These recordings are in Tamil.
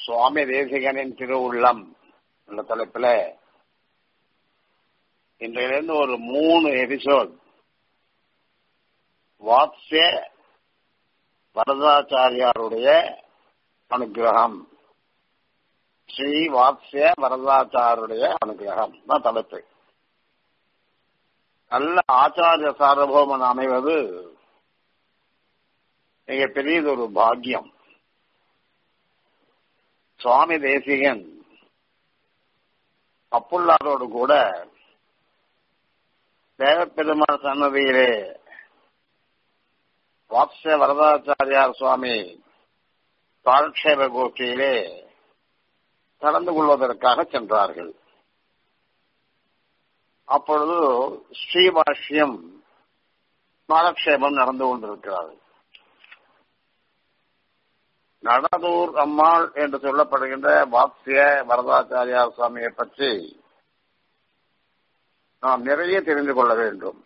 சுவாமி தேசிகனின் திருவுள்ளம் என்ற தலைப்பில் இன்றையிலிருந்து ஒரு மூணு எபிசோட் வாத்ஸ்ய வரதாச்சாரியாருடைய அனுகிரகம் ஸ்ரீ வாத்ஸ்ய வரதாச்சாருடைய அனுகிரகம் தான் தலைப்பு நல்ல ஆச்சாரிய சார்வபௌமன் அமைவது மிக பெரியதொரு பாக்கியம் சுவாமி தேசிகன் அப்புல்லாரோடு கூட தேவப்பெருமாள் சன்னதியிலே வாத்ஸ்ய வரதாச்சாரியார் சுவாமி காலக்ஷேப கோஷ்டியிலே கலந்து கொள்வதற்காக சென்றார்கள் அப்பொழுது ஸ்ரீபாஷ்யம் காலக்ஷேபம் நடந்து கொண்டிருக்கிறது நடதூர் அம்மாள் என்று சொல்லப்படுகின்ற வாத்ஸ்ய வரதாச்சாரியார் சுவாமியை பற்றி நாம் நிறைய தெரிந்து கொள்ள வேண்டும்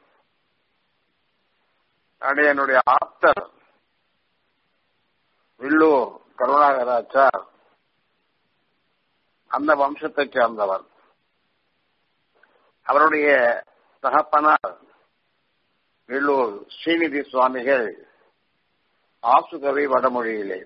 என்னுடைய ஆப்தர் வில்லூர் கருணாகராச்சார் அந்த வம்சத்தைச் சேர்ந்தவர் அவருடைய தகப்பனார் வில்லூர் ஸ்ரீநிதி சுவாமிகள் ஆசுகவி வடமொழியிலே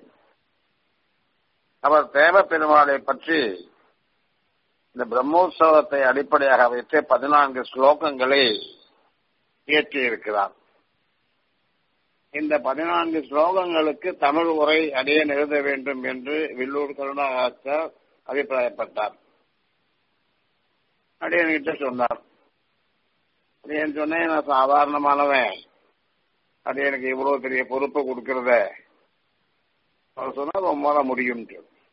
அவர் தேவ பெருமாளை பற்றி இந்த பிரம்மோற்சவத்தை அடிப்படையாக வைத்து பதினான்கு ஸ்லோகங்களை இயற்றியிருக்கிறார் இந்த பதினான்கு ஸ்லோகங்களுக்கு தமிழ் உரை அடியன் எழுத வேண்டும் என்று வில்லூர் கருணாகாச்சார் அபிப்பிராயப்பட்டார் அடியன்கிட்ட சொன்னார் அடியன் சொன்னேன் நான் சாதாரணமானவன் அடியனுக்கு இவ்வளவு பெரிய பொறுப்பு கொடுக்கறத அவர் சொன்னா ரொம்ப முடியும்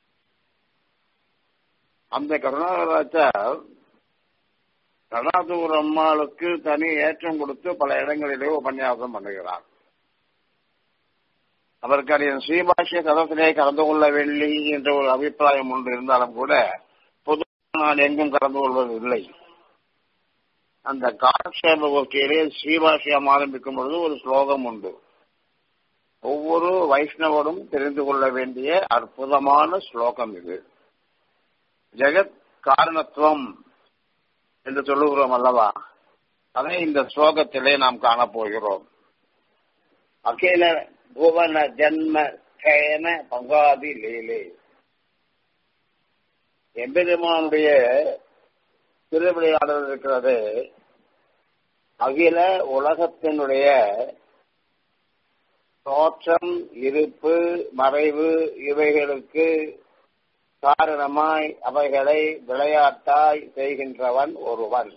அந்த கருணாகராச்சார் கருணாதூர் அம்மாளுக்கு தனி ஏற்றம் கொடுத்து பல இடங்களிலே உபன்யாசம் பண்ணுகிறார் அவருக்கு அடியன் ஸ்ரீபாஷ்ய சதத்திலே கலந்து கொள்ளவில்லை என்ற ஒரு அபிப்பிராயம் ஒன்று இருந்தாலும் கூட பொது நான் எங்கும் கலந்து கொள்வதில்லை அந்த காலக்ஷேப கோஷ்டியிலே ஸ்ரீபாஷ்யம் ஆரம்பிக்கும் பொழுது ஒரு ஸ்லோகம் உண்டு ஒவ்வொரு வைஷ்ணவரும் தெரிந்து கொள்ள வேண்டிய அற்புதமான ஸ்லோகம் இது ஜெகத் காரணத்துவம் என்று சொல்லுகிறோம் அல்லவா அதை இந்த ஸ்லோகத்திலே நாம் காணப்போகிறோம் அகில புவன ஜன்ம கேன பங்காதி லீலே எம்பெருமானுடைய திருவிளையாடல் இருக்கிறது அகில உலகத்தினுடைய தோற்றம் இருப்பு மறைவு இவைகளுக்கு காரணமாய் அவைகளை விளையாட்டாய் செய்கின்றவன் ஒருவன்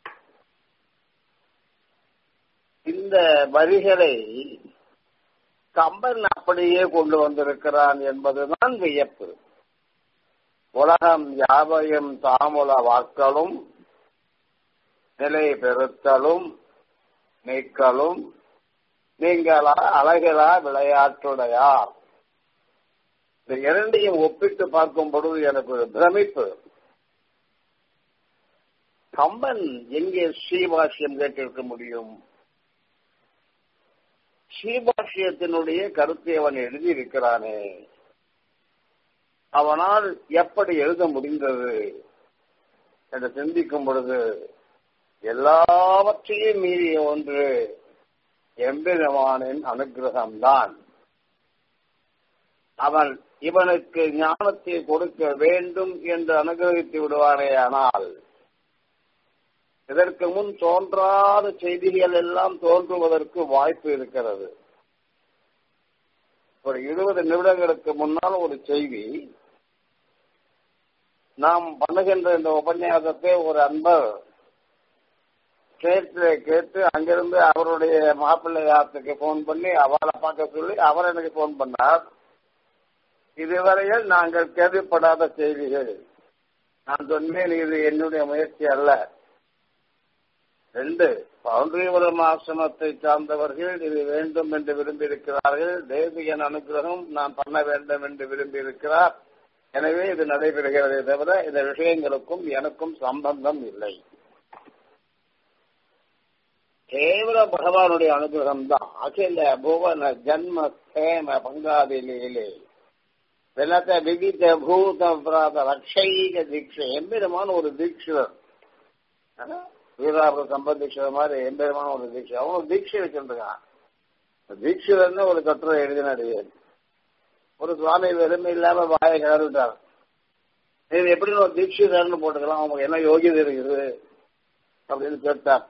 இந்த வரிகளை கம்பன் அப்படியே கொண்டு வந்திருக்கிறான் என்பதுதான் வியப்பு உலகம் யாவையும் தாமுல வாக்களும் நிலை பெறுத்தலும் நீக்கலும் நீங்களா அழகிலா விளையாட்டுடையார் இந்த இரண்டையும் ஒப்பிட்டு பார்க்கும் பொழுது எனக்கு ஒரு பிரமிப்பு கம்பன் எங்கே ஸ்ரீபாஷ்யம் கேட்டிருக்க முடியும் ஸ்ரீபாஷ்யத்தினுடைய கருத்தை அவன் எழுதியிருக்கிறானே அவனால் எப்படி எழுத முடிந்தது என்று சிந்திக்கும் பொழுது எல்லாவற்றையும் மீறிய ஒன்று எம்பெருமானின் அனுகிரகம்தான் அவன் இவனுக்கு ஞானத்தை கொடுக்க வேண்டும் என்று அனுகிரகித்து விடுவானே ஆனால் இதற்கு முன் தோன்றாத செய்திகள் எல்லாம் தோன்றுவதற்கு வாய்ப்பு இருக்கிறது ஒரு இருபது நிமிடங்களுக்கு முன்னால் ஒரு செய்தி நாம் பண்ணுகின்ற இந்த உபன்யாசத்தை ஒரு அன்பர் கேட்டு கேட்டு அங்கிருந்து அவருடைய மாப்பிள்ளையாத்துக்கு போன் பண்ணி அவளை பார்க்க சொல்லி அவர் எனக்கு போன் பண்ணார் இதுவரையில் நாங்கள் கேள்விப்படாத செய்திகள் நான் சொன்னேன் இது என்னுடைய முயற்சி அல்ல ரெண்டு பவுண்டரிபுரம் ஆசிரமத்தை சார்ந்தவர்கள் இது வேண்டும் என்று விரும்பி இருக்கிறார்கள் தேசிகன் அனுகிரகம் நான் பண்ண வேண்டும் என்று விரும்பி இருக்கிறார் எனவே இது நடைபெறுகிறதே தவிர இந்த விஷயங்களுக்கும் எனக்கும் சம்பந்தம் இல்லை கேவல பகவானுடைய அனுகிரகம் தான் அகில புவன ஜன்ம கேம பங்காதிலே வெள்ளத்தை விதித்த பூத பிராத ரக்ஷைக தீட்சை எம்பெருமான ஒரு தீட்சிதர் வீராபுர சம்பந்தீட்சர் மாதிரி எம்பெருமான ஒரு தீட்சை அவன் தீட்சை வச்சிருக்கான் தீட்சிதர்னு ஒரு கட்டுரை எழுதினாரு ஒரு சுவாமி வெறுமை இல்லாம வாயை கிளறிட்டார் நீங்க எப்படி ஒரு தீட்சிதர்னு போட்டுக்கலாம் அவங்க என்ன யோகியதை இருக்குது அப்படின்னு கேட்டார்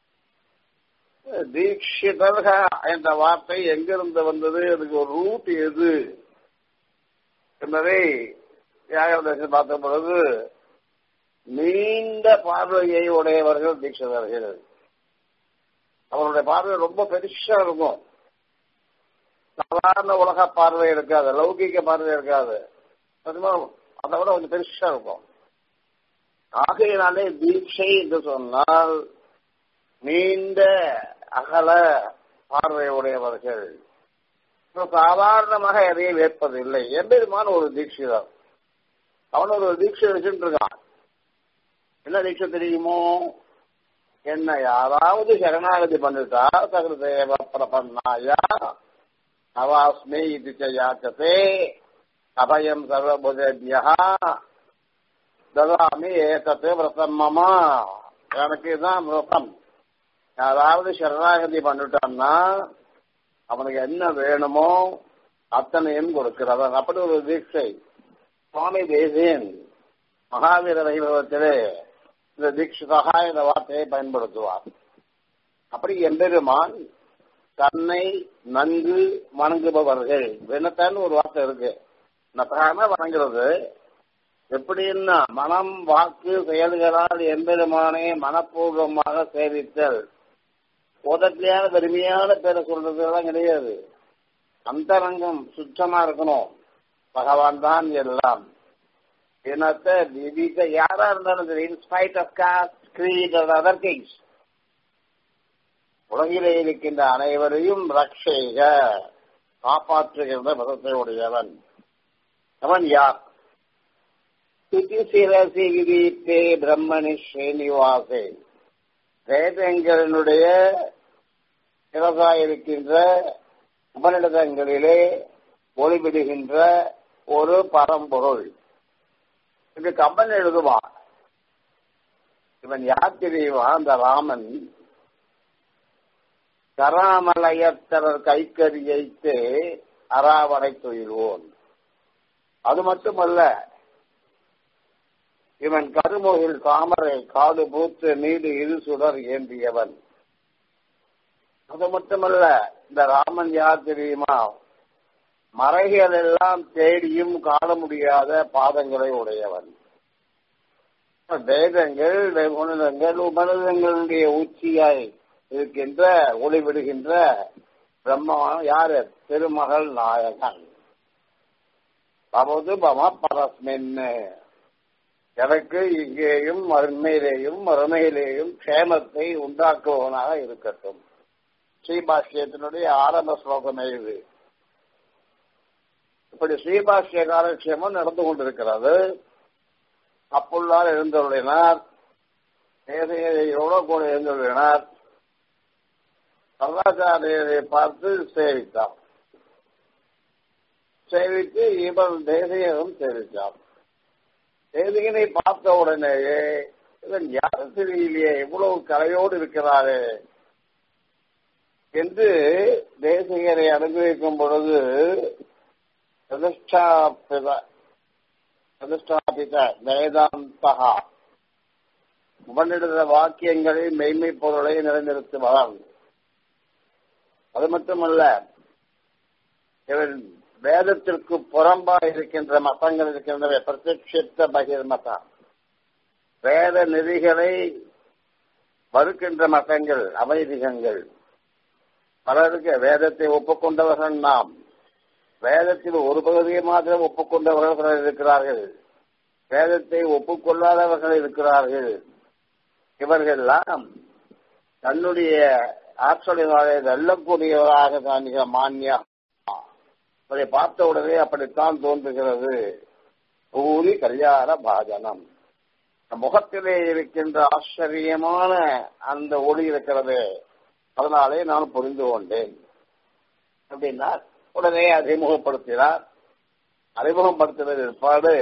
தீட்சிதர்க என்ற வார்த்தை எங்கிருந்து வந்தது அதுக்கு ஒரு ரூட் எது என்பதை தியாகதேசம் பார்த்த பொழுது நீண்ட பார்வையை உடையவர்கள் தீட்சிதர்கள் அவருடைய பார்வை ரொம்ப பெருசா இருக்கும் சாதாரண உலக பார்வை இருக்காது லௌகிக பார்வை இருக்காது அதை விட கொஞ்சம் பெருசா இருக்கும் ஆகையினாலே தீட்சை என்று சொன்னால் நீண்ட அகல பார்வை உடையவர்கள் சாதாரணமாக எதையும் ஏற்பதில்லை எம்பெருமான ஒரு தீட்சிதர் அவன் ஒரு தீட்சை வச்சுட்டு இருக்கான் என்ன தீட்சை தெரியுமோ என்ன யாராவது சரணாகதி பண்ணிட்டா சகృதேவ பிரபன்னாயா நவாஸ்மி இது யாச்சதே அபயம் சர்வபுதேபியா ததாமி ஏதத்து விரதம் மமா எனக்கு இதுதான் விரதம் யாராவது சரணாகதி பண்ணிட்டான்னா அவனுக்கு என்ன வேணுமோ அத்தனையும் கொடுக்கிறவன் அப்படி ஒரு தீட்சை சுவாமி தேசியன் மகாவீர வைபவத்திலே இந்த தீட்சிதாக இந்த வார்த்தையை பயன்படுத்துவார் அப்படி எம்பெருமான் தன்னை நன்கு வணங்குபவர்கள் வினத்தன் ஒரு வார்த்தை இருக்கு நத்தகான வணங்குறது எப்படின்னா மனம் வாக்கு செயல்களால் எம்பெருமானே மனப்பூர்வமாக சேவித்தல் உதட்டியான பெருமையான பேரை சொல்றதுலாம் கிடையாது அந்தரங்கம் சுத்தமா இருக்கணும் பகவான் தான் எல்லாம் இனத்தை விதித்த யாரா இருந்தாலும் சரி in spite of caste creed other things உலகிலே இருக்கின்ற அனைவரையும் ரக்ஷைக காப்பாற்றுகின்ற மதத்தை உடையவன் அவன் யார் சிரசி விதித்தே பிரம்மணி ஸ்ரீனிவாசே வேதங்களினுடைய இருக்கின்ற உபநிடதங்களிலே ஒளிவிடுகின்ற ஒரு பரம்பொருள் இது கம்பன் எழுதுவான் இவன் யார் தெரியுமா அந்த ராமன் கராமலயத்தரர் கைக்கரியைத்து அராவரை தொழில்வோன் அது மட்டுமல்ல இவன் கருமுகில் தாமரை காடு பூத்து நீடு இரு சுடர் ஏந்தியவன் அது மட்டுமல்ல இந்த ராமன் யார் தெரியுமா மறைகள் எல்லாம் தேடியும் காண முடியாத பாதங்களை உடையவன் வேதங்கள் உணர்தங்கள் உபநிதங்களுடைய உச்சியாய் இருக்கின்ற ஒளிவிடுகின்ற பிரம்மமான யாரு திருமகள் நாயகன் பவது பம பரஸ்மென்னு எனக்கு இங்கேயும் மறுமையிலேயும் மறுமையிலேயும் க்ஷேமத்தை உண்டாக்குவனாக இருக்கட்டும் ஸ்ரீபாஷ்யத்தினுடைய ஆரம்ப ஸ்லோகமே இது இப்படி ஸ்ரீபாஷ்ய காலக்ஷேமம் நடந்து கொண்டிருக்கிறது அப்புள்ளார் எழுந்தருளினார் கூட எழுந்தருளினார் கர்ணாச்சாரியரை பார்த்து சேவித்தார் சேவித்து இவன் தேசியனும் சேவித்தார் தேசிகனை பார்த்த உடனேயே இவன் யாரும் தெரியலையே இவ்வளவு கலையோடு இருக்கிறாரே என்று தேசிகரை அனுபவிக்கும் பொழுது பிரதிஷ்டாபித வேதாந்தகா உபநிடத வாக்கியங்களை மெய்மை பொருளை நிலைநிறுத்துவான் அது மட்டுமல்ல இவன் வேதத்திற்கு புறம்பா இருக்கின்ற மதங்கள் இருக்கின்றன பிரத்யட்சித்த பகிர் மதம் வேத நெறிகளை மறுக்கின்ற மதங்கள் அமைதிகங்கள் பலருக்கு வேதத்தை ஒப்புக்கொண்டவர்கள் நாம் வேதத்தில் ஒரு பகுதியை மாத்திரம் ஒப்புக்கொண்டவர்கள் இருக்கிறார்கள் வேதத்தை ஒப்புக்கொள்ளாதவர்கள் இருக்கிறார்கள் இவர்கள்லாம் தன்னுடைய ஆற்றலினாலே வெல்லக்கூடியவராக காண்கிற மானியா அதை பார்த்த உடனே அப்படித்தான் தோன்றுகிறது பூரி கல்யாண பாஜனம் முகத்திலே இருக்கின்ற ஆச்சரியமான அந்த ஒளி இருக்கிறது அதனாலே நான் புரிந்து கொண்டேன் அப்படின்னா உடனே அறிமுகப்படுத்தினார் அறிமுகப்படுத்தின ஏற்பாடு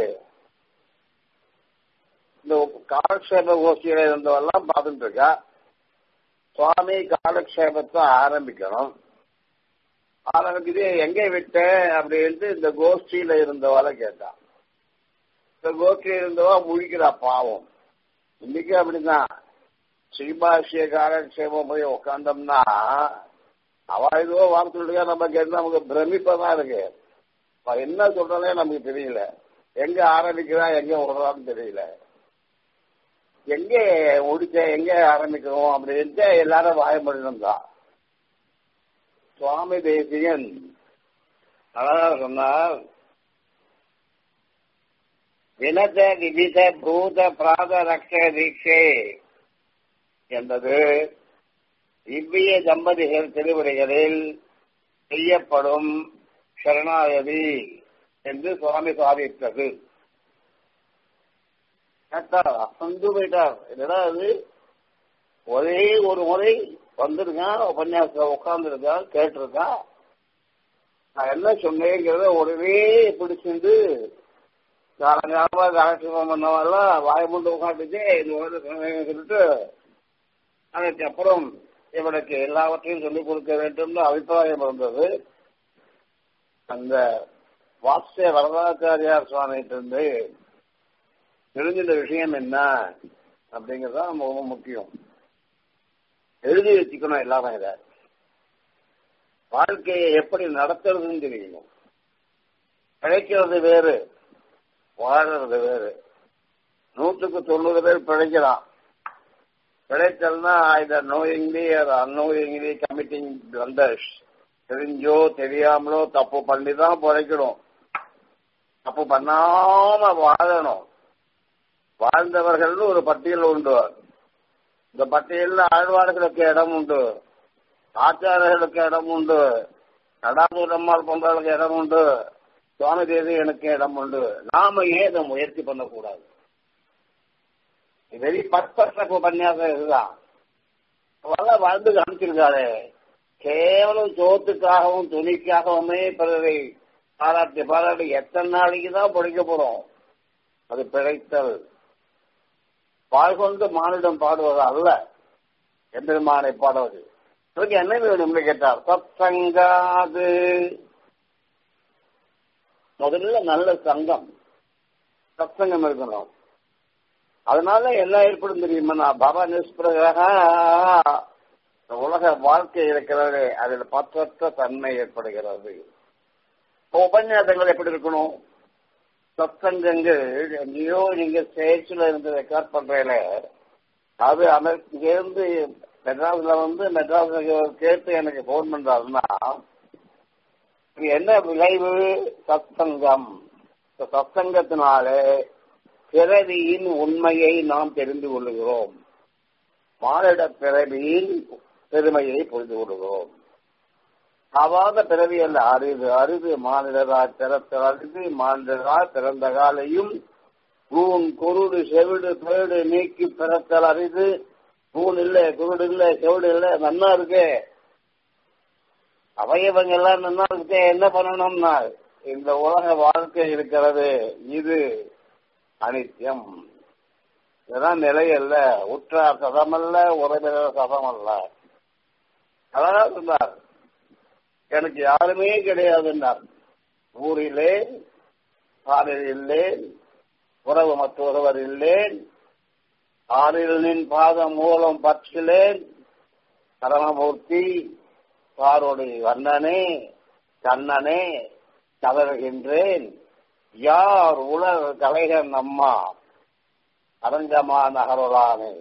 இந்த காலக்ஷேப கோஷ்டியில இருந்தவெல்லாம் பார்த்துட்டு இருக்கா சுவாமி காலக்ஷேபத்தை ஆரம்பிக்கணும் ஆரம்பிக்குது எங்க விட்ட அப்படின்ட்டு இந்த கோஷ்டியில இருந்தவால கேட்டான் இந்த கோஷ்டியில இருந்தவா முழிக்கிறா பாவம் இன்னைக்கு அப்படிதான் ஸ்ரீபாஷிய காலக்ஷேபம் போய் உட்காந்தோம்னா அவ ஏதோ வார்த்தை நம்ம கேட்டு நமக்கு பிரமிப்பதான் இருக்கு அவ என்ன சொல்றதே நமக்கு தெரியல எங்க ஆரம்பிக்கிறா எங்க விடுறான்னு தெரியல எங்க முடிச்ச எங்க ஆரம்பிக்கணும் அப்படின்ட்டு எல்லாரும் வாயப்படணும் தான் சுவாமி தேசியன் அழகா சொன்னார் வினத விவித பூத பிராத ரக்ஷ தீட்சை என்பது இவ்விய தம்பதிகள் திருவுரைகளில் செய்யப்படும் சரணாகதி என்று சுவாமி சாதித்தது அசந்து போயிட்டார் என்னடா அது ஒரே ஒரு முறை வந்திருக்கான் உபன்யாசம் உட்கார்ந்துருக்கான் கேட்டிருக்கான் நான் என்ன சொன்னேங்கிறத உடனே பிடிச்சிருந்து காலங்காலமா காலட்சேபம் பண்ணவெல்லாம் வாய்மூண்டு உட்காந்துட்டு இது வந்து சொல்லிட்டு அதற்கு அப்புறம் இவனுக்கு எல்லாவற்றையும் சொல்லிக் கொடுக்க வேண்டும்னு அபிப்பிராயம் இருந்தது அந்த வாத்ய வரதாச்சாரியார் சுவாமிகிட்ட இருந்து தெரிஞ்சின்ற விஷயம் என்ன அப்படிங்கிறது தான் ரொம்ப முக்கியம் எழுதி வச்சுக்கணும் எல்லாரும் இதை வாழ்க்கையை எப்படி நடத்துறதுன்னு தெரியணும் பிழைக்கிறது வேறு வாழறது வேறு நூற்றுக்கு தொண்ணூறு பேர் பிழைக்கலாம் பிழைத்தல்னா இதர் நோயிங்லி அது அன்னோயிங்லி கமிட்டிங் பிளண்டர்ஸ் தெரிஞ்சோ தெரியாமலோ தப்பு பண்ணி தான் பிழைக்கணும் தப்பு பண்ணாம வாழணும் வாழ்ந்தவர்கள்னு ஒரு பட்டியல் உண்டு இந்த பட்டியலில் ஆழ்வார்களுக்கு இடம் உண்டு ஆச்சாரர்களுக்கு இடம் உண்டு நடாதூரம்மாள் போன்றவர்களுக்கு இடம் உண்டு சுவாமி தேசியனுக்கு இடம் உண்டு நாம ஏன் இதை முயற்சி பண்ணக்கூடாது வெரி பர்பஸ் உபன்யாசம் இதுதான் அவெல்லாம் வாழ்ந்து காமிச்சிருக்காரு கேவலம் சோத்துக்காகவும் துணிக்காகவுமே பிறரை பாராட்டி பாராட்டி எத்தனை நாளைக்கு தான் படிக்க போறோம் அது பிழைத்தல் வாழ்கொண்டு மானிடம் பாடுவது அல்ல எம்பெருமானை பாடுவது அதுக்கு என்ன வேணும்னு கேட்டார் சத்சங்காது முதல்ல நல்ல சங்கம் சத்சங்கம் இருக்கணும் அதனால என்ன ஏற்படும் தெரியுமா பாபா நிஸ்பிரகாக உலக வாழ்க்கை இருக்கிறது அதில் பற்றற்ற தன்மை ஏற்படுகிறது உபன்யாசங்கள் எப்படி இருக்கணும் சத்சங்கங்கள் எங்கேயோ நீங்க ஸ்டேஜ்ல இருந்து ரெக்கார்ட் பண்றதுல அது இருந்து மெட்ராஸ்ல வந்து மெட்ராஸ் கேட்டு எனக்கு போன் பண்றாருன்னா என்ன விளைவு சத்சங்கம் சத்சங்கத்தினாலே பிறவியின் உண்மையை நாம் தெரிந்து கொள்ளுகிறோம் மானிட பிறவியின் பெருமையை புரிந்து கொள்கிறோம் அவாத பிறவி அல்ல அரிது அரிது மானிடராய் பிறத்த அரிது மானிடராய் பிறந்த காலையும் ஊன் குருடு செவிடு பேடு நீக்கி பிறத்தல் அரிது ஊன் இல்லை குருடு இல்லை செவிடு இல்லை நன்னா இருக்கு அவயவங்க எல்லாம் நன்னா இருக்கு என்ன பண்ணணும்னா இந்த உலக வாழ்க்கை இருக்கிறது இது அனித்தியம் இதெல்லாம் நிலை அல்ல உற்றார் சதமல்ல உறவினர் சதமல்ல அதான் சொன்னார் எனக்கு யாருமே கிடையாதுன்னார் ஊரிலே காலில் இல்லேன் உறவு மற்றொருவர் இல்லேன் ஆறில் நின் பாதம் மூலம் பற்றிலேன் கரணமூர்த்தி பாரோடு வண்ணனே கண்ணனே கதறுகின்றேன் யார் உலக கலைகன் அம்மா அரங்கமா நகரலானே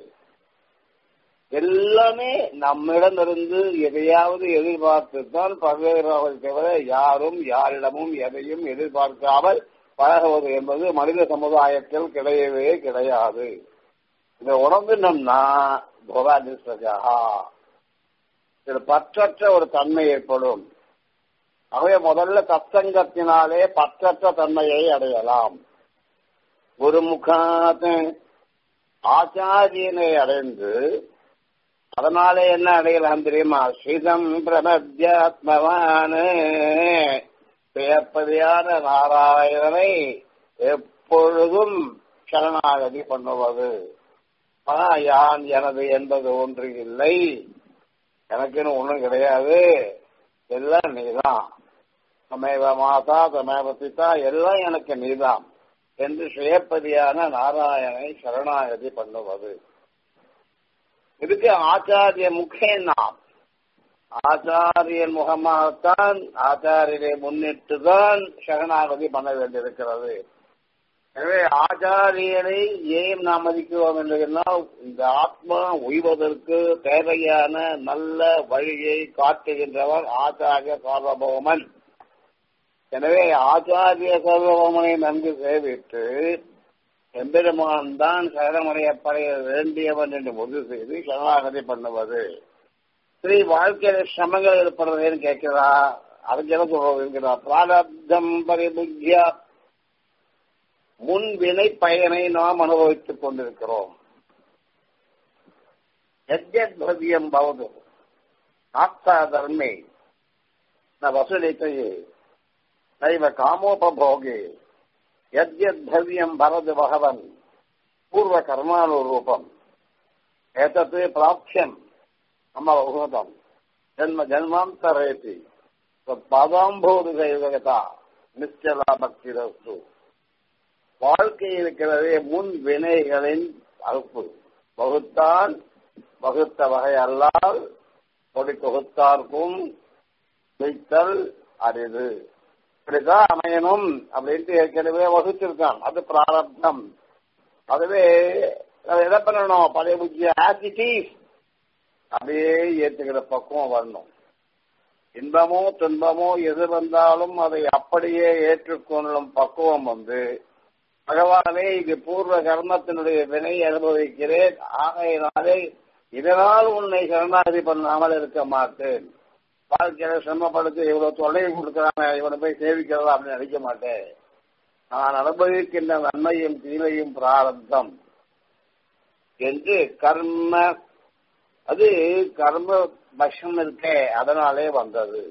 எல்லாமே நம்மிடமிருந்து எதையாவது எதிர்பார்த்துத்தான் பல்வேறு தவிர யாரும் யாரிடமும் எதையும் எதிர்பார்க்காமல் பழகுவது என்பது மனித சமுதாயத்தில் கிடையவே கிடையாது இதை உணர்ந்துனோம்னா கோபாதிஸ்வஜா இது பற்றற்ற ஒரு தன்மை ஏற்படும் ஆகவே முதல்ல சத்சங்கத்தினாலே பற்றற்ற தன்மையை அடையலாம் குருமுகாத் ஆச்சாரியனை அடைந்து அதனாலே என்ன அடையலாம் தெரியுமா ஸ்ரீதம் பிரமத்யாத்மவான் பெயர்ப்பதியான நாராயணனை எப்பொழுதும் சரணாகதி பண்ணுவது ஆனா யான் எனது என்பது ஒன்று இல்லை எனக்குன்னு ஒண்ணும் கிடையாது எல்லாம் நீதான் தமேவ மாதா தமேவ பிதா எல்லாம் எனக்கு நீதான் என்று சுயப்பதியான நாராயணனை சரணாகதி பண்ணுவது இதுக்கு ஆச்சாரிய முகேன் நாம் ஆச்சாரியன் முகமாகத்தான் ஆச்சாரியரை முன்னிட்டு தான் சரணாகதி பண்ண வேண்டியிருக்கிறது எனவே ஆச்சாரியனை ஏன் நாம் மதிக்கிறோம் என்று சொன்னால் இந்த ஆத்மா உய்வதற்கு தேவையான நல்ல வழியை காட்டுகின்றவர் ஆச்சாரிய சார்வபௌமன் எனவே ஆச்சாரிய சார்வபௌமனை நன்கு சேவித்து எம்பெருமான் தான் சரணமடையப்படைய வேண்டியவன் என்று முடிவு செய்து சரணாகதி பண்ணுவது ஸ்ரீ வாழ்க்கையில சிரமங்கள் ஏற்படுறதுன்னு கேட்கிறா அதுக்கு என்ன சொல்றதுங்கிறா பிராரப்தம் பரிபுத்தியா முன்வினை பயனை நாம் அனுபவித்துக் கொண்டிருக்கிறோம் யஜ்யத்வதியம் பவது ஆப்தா தர்மே ந வசூலித்தையே நைவ காமோபோகே யத்யத்வதியம் பரது பகவன் பூர்வ கர்மானுரூபம் ஏதத் பிராப்சியம் மம உகதம் ஜன்ம ஜன்மாந்தரேதி பாதாம்போதுகா நிச்சலா பக்தி ரஸ்து வாழ்க்கை இருக்கிறதே முன் வினைகளின் அறுப்பு வகுத்தான் வகுத்த வகை அல்லால் கொடி தொகுத்தார்க்கும் வைத்தல் அரிது இப்படிதான் அமையணும் அப்படின்ட்டு ஏற்கனவே வகுத்திருக்கான் அது பிராரப்தம் அதுவே என்ன பண்ணணும் பழைய புத்திய ஆசிட்டிஸ் அப்படியே ஏற்றுக்கிற பக்குவம் வரணும் இன்பமோ துன்பமோ எது வந்தாலும் அதை அப்படியே ஏற்றுக்கொள்ளும் பக்குவம் வந்து பகவானே இது பூர்வ கர்மத்தினுடைய வினை அனுபவிக்கிறேன் ஆகையினாலே இதனால் உன்னை சரணாகதி பண்ணாமல் இருக்க மாட்டேன் வாழ்க்கையில சிரமப்படுத்தி இவ்வளவு தொல்லை கொடுக்கிறாங்க இவனை போய் சேவிக்கிறதா அப்படின்னு நினைக்க மாட்டேன் நான் அனுபவிக்கின்ற நன்மையும் தீமையும் பிராரப்தம் என்று கர்ம அது கர்ம பஷம் இருக்கே அதனாலே வந்தது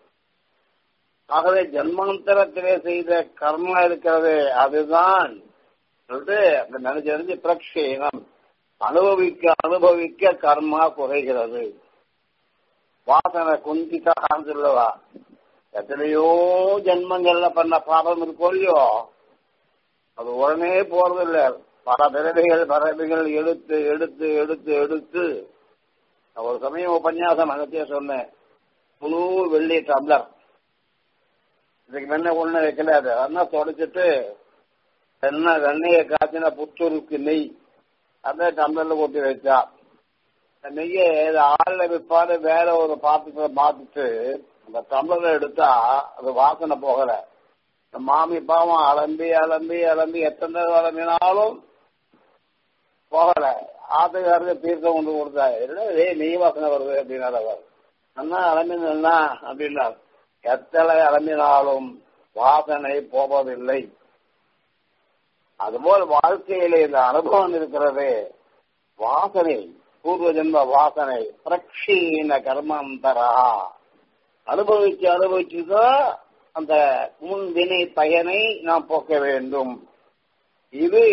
ஆகவே ஜன்மாந்தரத்திலே செய்த கர்மா இருக்கிறது அதுதான் சொல்லிட்டு அந்த நினைச்சிருந்து பிரக்ஷேனம் அனுபவிக்க அனுபவிக்க கர்மா குறைகிறது வாசனை குந்திதான் சொல்லவா எத்தனையோ ஜென்மங்கள்ல பண்ண பாபம் இருக்கோ இல்லையோ அது உடனே போறது இல்ல பல பிறவிகள் பிறவிகள் எடுத்து எடுத்து எடுத்து எடுத்து ஒரு சமயம் உபன்யாசம் அகத்திய சொன்னேன் புது வெள்ளி டம்ளர் இதுக்கு முன்ன ஒண்ணு வைக்கல அது அதெல்லாம் தொடச்சிட்டு என்ன வெண்ணையை காய்ச்சின புத்தூருக்கு நெய் அந்த டம்ளர்ல கொட்டி வச்சா நெய்யை ஆள்ல விற்பாடு வேற ஒரு பாத்திரத்தை மாத்திட்டு அந்த டம்ளரை எடுத்தா அது வாசனை போகல மாமி பாவம் அலம்பி அலம்பி அலம்பி எத்தனை தடவை அலம்பினாலும் போகல ஆத்துக்காரருக்கு தீர்த்தம் கொண்டு கொடுத்தா என்ன ஏய் நெய் வாசனை வருது அப்படின்னாரு அவர் அண்ணா அலம்பினா அப்படின்னார் எத்தனை அலம்பினாலும் வாசனை போவதில்லை அதுபோல் வாழ்க்கையில இந்த அனுபவம் இருக்கிறது வாசனை பூர்வ ஜென்ம வாசனை பிரக்ஷீன கர்மாந்தரா அனுபவிச்சு அனுபவிச்சுதான் அந்த முன் வினை பயனை நாம் போக்க வேண்டும் இது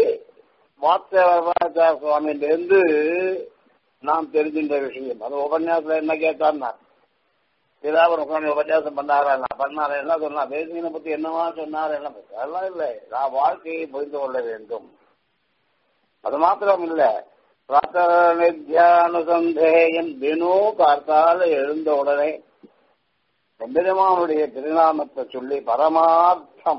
வாத்ச சுவாமியிலிருந்து நாம் தெரிஞ்சின்ற விஷயம் அது உபன்யாசத்துல என்ன கேட்டான்னா சிதாபுரம் சுவாமி உபன்யாசம் பண்ணாரா பண்ணாரு என்ன சொன்னா தேசியனை பத்தி என்னவா சொன்னாரு என்ன அதெல்லாம் இல்லை நான் வாழ்க்கையை புரிந்து கொள்ள வேண்டும் அது மாத்திரம் இல்ல நித்யானுசந்தேயம் தினம் காத்தால எழுந்த உடனே எம்பெருமானுடைய திருநாமத்தை சொல்லி பரமார்த்தம்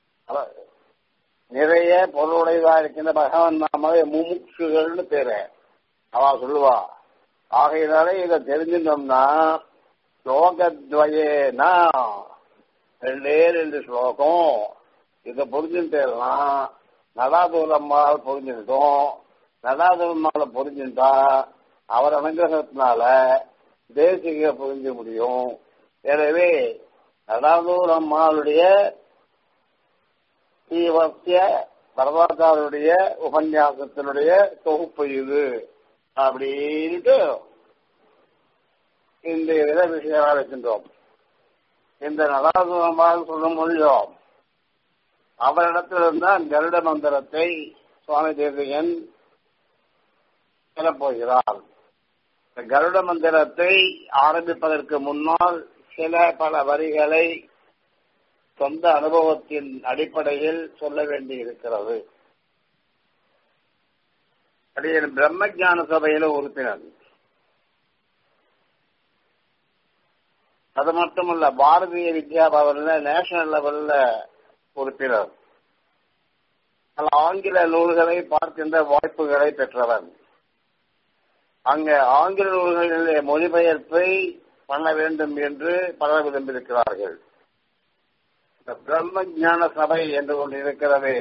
நிறைய பொருளுடையதா இருக்கின்ற பகவான் நாமவே முமுட்சுகள்னு பேரு அவ சொல்லுவா ஆகையினாலே இதை தெரிஞ்சிருந்தோம்னா ஸ்லோகத்வயேனா ரெண்டே ரெண்டு ஸ்லோகம் இதை புரிஞ்சுட்டேன்னா நடாதூரம்மாள் புரிஞ்சுக்கிட்டோம் நடாதூரம்மாளை புரிஞ்சுட்டா அவர் அனுகிரகத்தினால தேசிக புரிஞ்ச முடியும் எனவே நடாதூர் அம்மாளுடைய ஸ்ரீவசிய பரவாதாருடைய உபன்யாசத்தினுடைய தொகுப்பு இது அப்படின்ட்டு இந்த இதில் விஷயம் இருக்கின்றோம் இந்த நடாசுரமாக சொல்ல முடியும் அவரிடத்திலிருந்தான் கருட மந்திரத்தை சுவாமி தேசிகன் பெறப்போகிறார் இந்த கருட மந்திரத்தை ஆரம்பிப்பதற்கு முன்னால் சில பல வரிகளை சொந்த அனுபவத்தின் அடிப்படையில் சொல்ல வேண்டி இருக்கிறது அடியன் பிரம்மஜான சபையில உறுப்பினர் அது மட்டுமல்ல பாரதிய வித்யா பவன்ல நேஷனல் லெவல்ல உறுப்பினர் பல ஆங்கில நூல்களை பார்க்கின்ற வாய்ப்புகளை பெற்றவர் அங்க ஆங்கில நூல்களிலே மொழிபெயர்ப்பை பண்ண வேண்டும் என்று பலர் விரும்பியிருக்கிறார்கள் இந்த பிரம்ம ஞான சபை என்று ஒன்று இருக்கிறது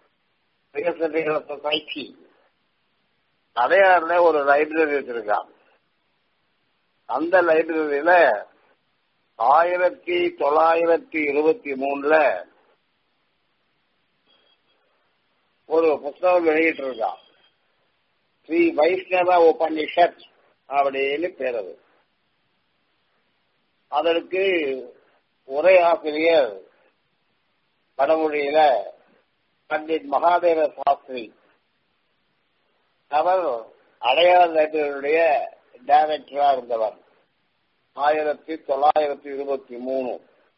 சொசைட்டி அடையாறுல ஒரு லைப்ரரி வச்சிருக்கான் அந்த லைப்ரரியில ஆயிரத்தி தொள்ளாயிரத்தி இருபத்தி மூணுல ஒரு புஸ்தகம் வெளியிட்டு இருக்கான் ஸ்ரீ வைஷ்ணவ உபனிஷத் அப்படின்னு பேர் அது அதற்கு உரை ஆசிரியர் வடமொழியில பண்டிட் மகாதேவ சாஸ்திரி அவர் அடையாள லைப்ரரியுடைய டைரக்டரா இருந்தவர் ஆயிரத்தி தொள்ளாயிரத்தி இருபத்தி மூணு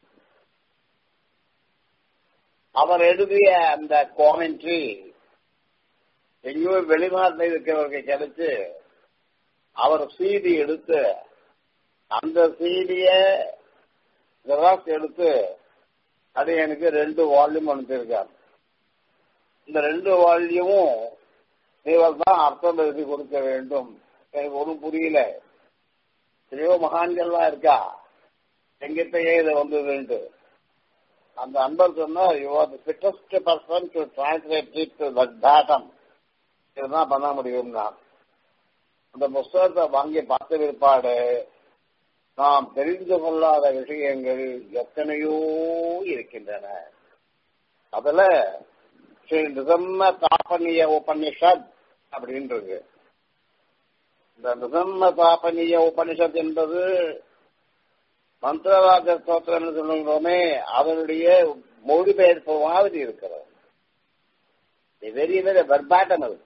அவர் எழுதிய அந்த காமெண்ட்ரி எங்கேயோ வெளிநாட்டில் இருக்கிறவருக்கு கிடைச்சு அவர் சீடி எடுத்து அந்த சீடிய ஜெராக்ஸ் எடுத்து அது எனக்கு ரெண்டு வால்யூம் அனுப்பியிருக்கார் இந்த ரெண்டு வால்யூமும் இவர் தான் அர்த்தம் எழுதி கொடுக்க வேண்டும் எனக்கு ஒன்றும் புரியல எத்தனையோ மகான்கள்லாம் இருக்கா எங்கிட்டயே இது வந்ததுன்ட்டு அந்த அன்பர் சொன்னார் you are the fittest person to translate it to that டாட்டம் இதுதான் பண்ண முடியும்னா அந்த புஸ்தகத்தை வாங்கி பார்த்த பிற்பாடு நாம் தெரிந்து கொள்ளாத விஷயங்கள் எத்தனையோ இருக்கின்றன அதுல ஸ்ரீ நிசம்ம தாபனிய உபனிஷத் அப்படின்றது இந்த நிசம்ம தாபனிய உபனிஷத் என்பது மந்திரராஜ ஸ்தோத்திரம் சொல்லுகிறோமே அதனுடைய மொழிபெயர்ப்பு மாதிரி இருக்கிறது வெரி வெரி வெர்பாட்டம் அது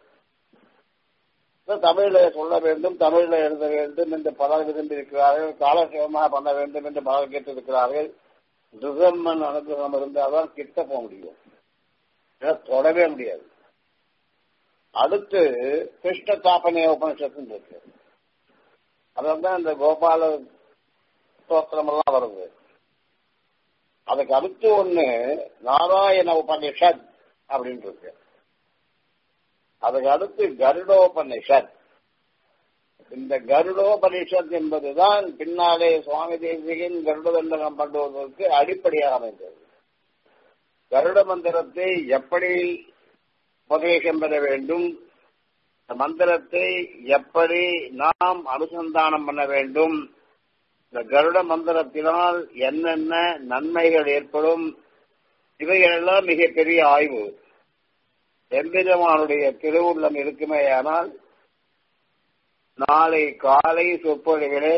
தமிழில சொல்ல வேண்டும் தமிழில் எழுத வேண்டும் என்று பலர் விரும்பியிருக்கிறார்கள் காலட்சேபமாக பண்ண வேண்டும் என்று பலர் கேட்டிருக்கிறார்கள் ரிசம்மன் அனுகிரகம் இருந்தால்தான் கிட்ட போக முடியும் தொடவே முடியாது அடுத்து கிருஷ்ண தாபனே உபனிஷத்து இருக்கு அதான் இந்த கோபால ஸ்தோத்திரம் எல்லாம் வருது அதுக்கு அடுத்து ஒண்ணு நாராயண உபனிஷத் அப்படின்னு இருக்கு அதுக்கு அடுத்து கருடோபனிஷத் இந்த கருடோபனிஷத் என்பதுதான் பின்னாலே சுவாமி தேசிகன் கருடதண்டனம் பண்ணுவதற்கு அடிப்படையாக அமைந்தது கருட மந்திரத்தை எப்படி உபதேசம் பெற வேண்டும் இந்த மந்திரத்தை எப்படி நாம் அனுசந்தானம் பண்ண வேண்டும் இந்த கருட மந்திரத்தினால் என்னென்ன நன்மைகள் ஏற்படும் இவைகளெல்லாம் மிகப்பெரிய ஆய்வு எம்பெருமானுடைய திருவுள்ளம் இருக்குமேயானால் நாளை காலை சொற்பொழிகளே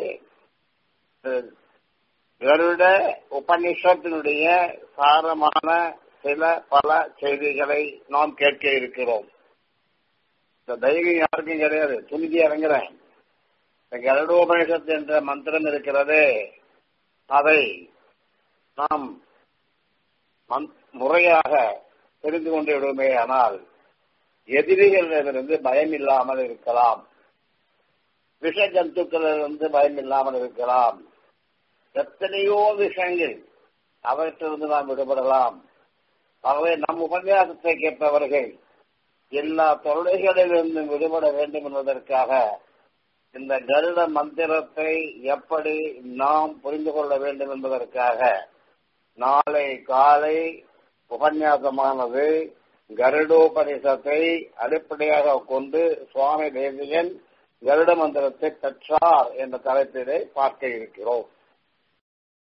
கருட உபனிஷத்தினுடைய சாரமான சில பல செய்திகளை நாம் கேட்க இருக்கிறோம் இந்த தைரியம் யாருக்கும் கிடையாது துணிதி இறங்குறேன் இந்த கருடோபனிஷத் என்ற மந்திரம் இருக்கிறது அதை நாம் முறையாக தெரிந்து கொண்டு விடுமே ஆனால் எதிரிகளிடமிருந்து பயம் இல்லாமல் இருக்கலாம் விஷ ஜந்துக்களிலிருந்து பயம் இல்லாமல் இருக்கலாம் எத்தனையோ விஷயங்கள் அவற்றிலிருந்து நாம் விடுபடலாம் ஆகவே நம் உபன்யாசத்தை கேட்பவர்கள் எல்லா தொல்லைகளிலிருந்தும் விடுபட வேண்டும் என்பதற்காக இந்த கருட மந்திரத்தை எப்படி நாம் புரிந்து கொள்ள வேண்டும் என்பதற்காக நாளை காலை உபன்யாசமானது கருடோபனிஷத்தை அடிப்படையாக கொண்டு சுவாமி தேசிகன் கருட மந்திரத்தை பெற்றார் என்ற தலைப்பிலே பார்க்க இருக்கிறோம்